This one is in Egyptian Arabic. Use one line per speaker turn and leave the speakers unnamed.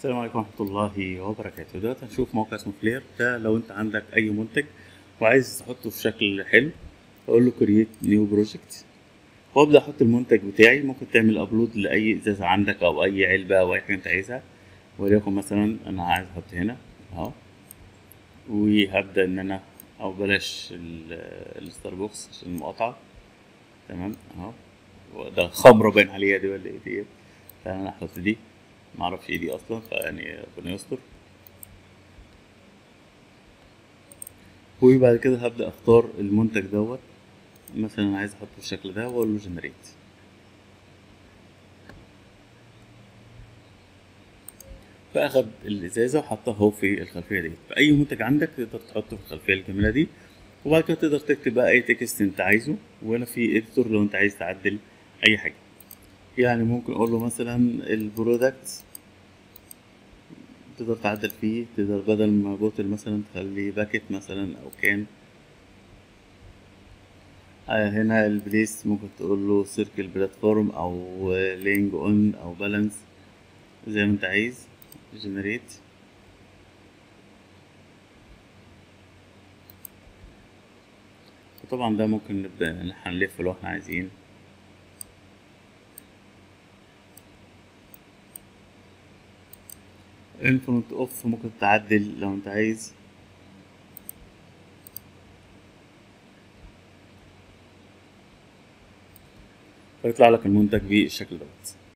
السلام عليكم ورحمة الله وبركاته دلوقتي هنشوف موقع اسمه فلير ده لو انت عندك اي منتج وعايز تحطه في شكل حلو اقول له كرييت نيو بروجكت وابدا احط المنتج بتاعي ممكن تعمل ابلود لاي ازازة عندك او اي علبة او اي حاجة انت عايزها وليكن مثلا انا عايز احط هنا اهو وهبدا ان انا او بلاش ال- الستاربكس عشان المقاطعة تمام اهو ده خمرة باين عليها دي ولا ايه دي فانا هحط دي معرفش ايه دي اصلا فيعني ربنا يستر وبعد كده هبدأ اختار المنتج دوت مثلا عايز احطه بالشكل ده واقول له جنريت فاخد الازازه وحطها اهو في الخلفيه دي فاي منتج عندك تقدر تحطه في الخلفيه الجميله دي وبعد كده تقدر تكتب بقى اي تكست انت عايزه وهنا في اديتور لو انت عايز تعدل اي حاجه يعني ممكن اقول له مثلا البرودكت تقدر تعدل فيه تقدر بدل ما بوتل مثلا تخلي باكت مثلا او كان آه هنا البليس ممكن تقول له سيركل بلاتفورم او لينج اون او بالانس زي ما انت عايز جنريت وطبعا ده ممكن نبدأ ان احنا نلف لو احنا عايزين انفرونت اوف ممكن تعدل لو انت عايز فيطلع لك المنتج بالشكل دوت